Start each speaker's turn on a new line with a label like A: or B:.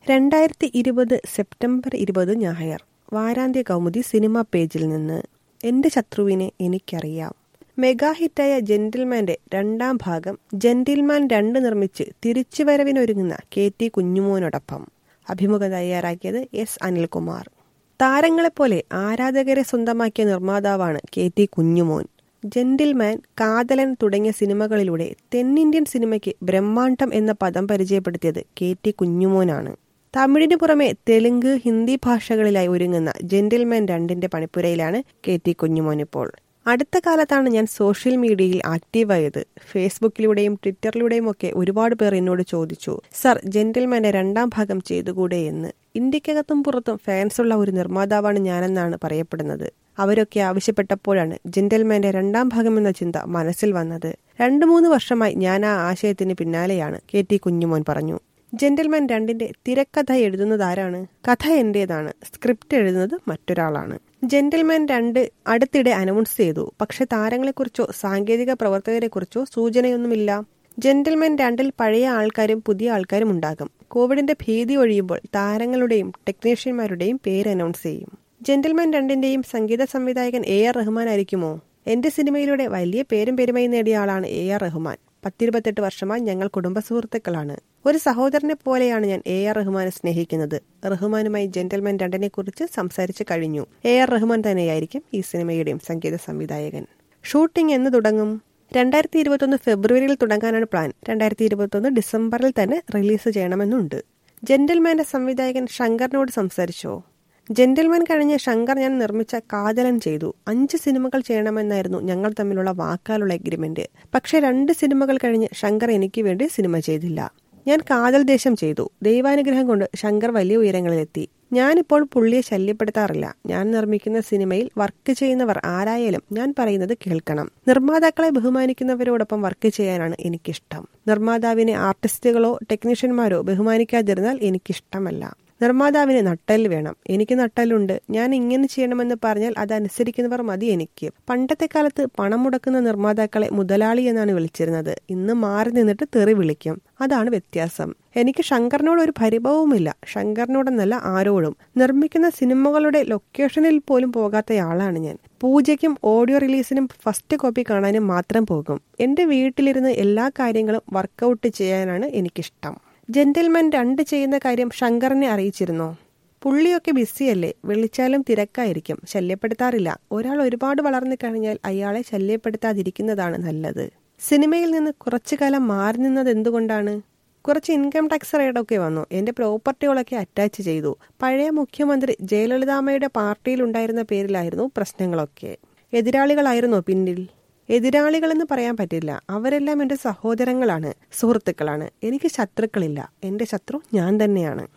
A: രണ്ടായിരത്തി ഇരുപത് സെപ്റ്റംബർ ഇരുപത് ഞായർ വാരാന്ത്യ കൗമുദി സിനിമ പേജിൽ നിന്ന് എന്റെ ശത്രുവിനെ എനിക്കറിയാം മെഗാ ഹിറ്റായ ജെന്റിൽമാന്റെ രണ്ടാം ഭാഗം ജെന്റിൽമാൻ രണ്ട് നിർമ്മിച്ച് തിരിച്ചുവരവിനൊരുങ്ങുന്ന കെ ടി കുഞ്ഞുമോനോടൊപ്പം അഭിമുഖം തയ്യാറാക്കിയത് എസ് അനിൽകുമാർ താരങ്ങളെപ്പോലെ ആരാധകരെ സ്വന്തമാക്കിയ നിർമ്മാതാവാണ് K T Kunjumon gentleman Kadhalan തുടങ്ങിയ സിനിമകളിലൂടെ തെന്നിന്ത്യൻ സിനിമയ്ക്ക് ബ്രഹ്മാണ്ഡം എന്ന പദം പരിചയപ്പെടുത്തിയത് കെ ടി കുഞ്ഞുമോനാണ് തമിഴിന് പുറമെ തെലുങ്ക് ഹിന്ദി ഭാഷകളിലായി ഒരുങ്ങുന്ന ജെന്റിൽമാൻ രണ്ടിന്റെ പണിപ്പുരയിലാണ് കെ ടി കുഞ്ഞുമോൻ ഇപ്പോൾ അടുത്ത കാലത്താണ് ഞാൻ സോഷ്യൽ മീഡിയയിൽ ആക്റ്റീവായത് ഫേസ്ബുക്കിലൂടെയും ട്വിറ്ററിലൂടെയും ഒക്കെ ഒരുപാട് പേർ എന്നോട് ചോദിച്ചു സർ ജെന്റിൽമാന്റെ രണ്ടാം ഭാഗം ചെയ്തുകൂടെ എന്ന് ഇന്ത്യക്കകത്തും പുറത്തും ഫാൻസുള്ള ഒരു നിർമ്മാതാവാണ് ഞാനെന്നാണ് പറയപ്പെടുന്നത് അവരൊക്കെ ആവശ്യപ്പെട്ടപ്പോഴാണ് ജെന്റിൽമാന്റെ രണ്ടാം ഭാഗം എന്ന ചിന്ത മനസ്സിൽ വന്നത് രണ്ടു മൂന്ന് വർഷമായി ഞാൻ ആ ആശയത്തിന് പിന്നാലെയാണ് കെ ടി കുഞ്ഞുമോൻ പറഞ്ഞു ജെന്റിൽമാൻ രണ്ടിന്റെ തിരക്കഥ എഴുതുന്നത് ആരാണ് കഥ എന്റേതാണ് സ്ക്രിപ്റ്റ് എഴുതുന്നത് മറ്റൊരാളാണ് ജെന്റിൽമാൻ രണ്ട് അടുത്തിടെ അനൗൺസ് ചെയ്തു പക്ഷെ താരങ്ങളെക്കുറിച്ചോ സാങ്കേതിക പ്രവർത്തകരെക്കുറിച്ചോ സൂചനയൊന്നുമില്ല ജെന്റിൽമാൻ രണ്ടിൽ പഴയ ആൾക്കാരും പുതിയ ആൾക്കാരും ഉണ്ടാകും കോവിഡിന്റെ ഭീതി ഒഴിയുമ്പോൾ താരങ്ങളുടെയും ടെക്നീഷ്യന്മാരുടെയും പേര് അനൗൺസ് ചെയ്യും ജെന്റിൽമാൻ രണ്ടിന്റെയും സംഗീത സംവിധായകൻ എ ആർ റഹ്മാൻ ആയിരിക്കുമോ എന്റെ സിനിമയിലൂടെ വലിയ പേരും പെരുമയും നേടിയ ആളാണ് എ ആർ റഹ്മാൻ പത്തിരുപത്തെട്ട് വർഷമായി ഞങ്ങൾ കുടുംബ സുഹൃത്തുക്കളാണ് ഒരു സഹോദരനെ പോലെയാണ് ഞാൻ എ ആർ റഹ്മാനെ സ്നേഹിക്കുന്നത് റഹ്മാനുമായി ജെന്റിൽമാൻ രണ്ടിനെ കുറിച്ച് സംസാരിച്ചു കഴിഞ്ഞു എ ആർ റഹ്മാൻ തന്നെയായിരിക്കും ഈ സിനിമയുടെയും സംഗീത സംവിധായകൻ ഷൂട്ടിംഗ് എന്ന് തുടങ്ങും രണ്ടായിരത്തി ഇരുപത്തൊന്ന് ഫെബ്രുവരിയിൽ തുടങ്ങാനാണ് പ്ലാൻ രണ്ടായിരത്തി ഇരുപത്തൊന്ന് ഡിസംബറിൽ തന്നെ റിലീസ് ചെയ്യണമെന്നുണ്ട് ജെന്റിൽമാന്റെ സംവിധായകൻ ശങ്കറിനോട് സംസാരിച്ചോ ജെന്റിൽമാൻ കഴിഞ്ഞ് ശങ്കർ ഞാൻ നിർമ്മിച്ച കാതലൻ ചെയ്തു അഞ്ച് സിനിമകൾ ചെയ്യണമെന്നായിരുന്നു ഞങ്ങൾ തമ്മിലുള്ള വാക്കാലുള്ള എഗ്രിമെന്റ് പക്ഷെ രണ്ട് സിനിമകൾ കഴിഞ്ഞ് ശങ്കർ എനിക്ക് വേണ്ടി സിനിമ ചെയ്തില്ല ഞാൻ കാതൽ ദേശം ചെയ്തു ദൈവാനുഗ്രഹം കൊണ്ട് ശങ്കർ വലിയ ഉയരങ്ങളിലെത്തി ഞാനിപ്പോൾ പുള്ളിയെ ശല്യപ്പെടുത്താറില്ല ഞാൻ നിർമ്മിക്കുന്ന സിനിമയിൽ വർക്ക് ചെയ്യുന്നവർ ആരായാലും ഞാൻ പറയുന്നത് കേൾക്കണം നിർമ്മാതാക്കളെ ബഹുമാനിക്കുന്നവരോടൊപ്പം വർക്ക് ചെയ്യാനാണ് എനിക്കിഷ്ടം നിർമ്മാതാവിനെ ആർട്ടിസ്റ്റുകളോ ടെക്നീഷ്യന്മാരോ ബഹുമാനിക്കാതിരുന്നാൽ എനിക്കിഷ്ടമല്ല നിർമ്മാതാവിന് നട്ടൽ വേണം എനിക്ക് നട്ടലുണ്ട് ഞാൻ ഇങ്ങനെ ചെയ്യണമെന്ന് പറഞ്ഞാൽ അതനുസരിക്കുന്നവർ മതി എനിക്ക് പണ്ടത്തെ കാലത്ത് പണം മുടക്കുന്ന നിർമ്മാതാക്കളെ മുതലാളി എന്നാണ് വിളിച്ചിരുന്നത് ഇന്ന് മാറി നിന്നിട്ട് തെറി വിളിക്കും അതാണ് വ്യത്യാസം എനിക്ക് ശങ്കറിനോട് ഒരു പരിഭവവുമില്ല ശങ്കറിനോടെന്നല്ല ആരോടും നിർമ്മിക്കുന്ന സിനിമകളുടെ ലൊക്കേഷനിൽ പോലും പോകാത്തയാളാണ് ഞാൻ പൂജയ്ക്കും ഓഡിയോ റിലീസിനും ഫസ്റ്റ് കോപ്പി കാണാനും മാത്രം പോകും എന്റെ വീട്ടിലിരുന്ന് എല്ലാ കാര്യങ്ങളും വർക്കൗട്ട് ചെയ്യാനാണ് എനിക്കിഷ്ടം ജെന്റിൽമാൻ രണ്ട് ചെയ്യുന്ന കാര്യം ശങ്കറിനെ അറിയിച്ചിരുന്നോ പുള്ളിയൊക്കെ ബിസിയല്ലേ വിളിച്ചാലും തിരക്കായിരിക്കും ശല്യപ്പെടുത്താറില്ല ഒരാൾ ഒരുപാട് വളർന്നു കഴിഞ്ഞാൽ അയാളെ ശല്യപ്പെടുത്താതിരിക്കുന്നതാണ് നല്ലത് സിനിമയിൽ നിന്ന് കുറച്ചു കാലം മാറി നിന്നത് എന്തുകൊണ്ടാണ് കുറച്ച് ഇൻകം ടാക്സ് റേഡൊക്കെ വന്നു എന്റെ പ്രോപ്പർട്ടികളൊക്കെ അറ്റാച്ച് ചെയ്തു പഴയ മുഖ്യമന്ത്രി ജയലളിതാമ്മയുടെ പാർട്ടിയിലുണ്ടായിരുന്ന പേരിലായിരുന്നു പ്രശ്നങ്ങളൊക്കെ എതിരാളികളായിരുന്നോ പിന്നിൽ എതിരാളികളെന്ന് പറയാൻ പറ്റില്ല അവരെല്ലാം എൻ്റെ സഹോദരങ്ങളാണ് സുഹൃത്തുക്കളാണ് എനിക്ക് ശത്രുക്കളില്ല എൻ്റെ ശത്രു ഞാൻ തന്നെയാണ്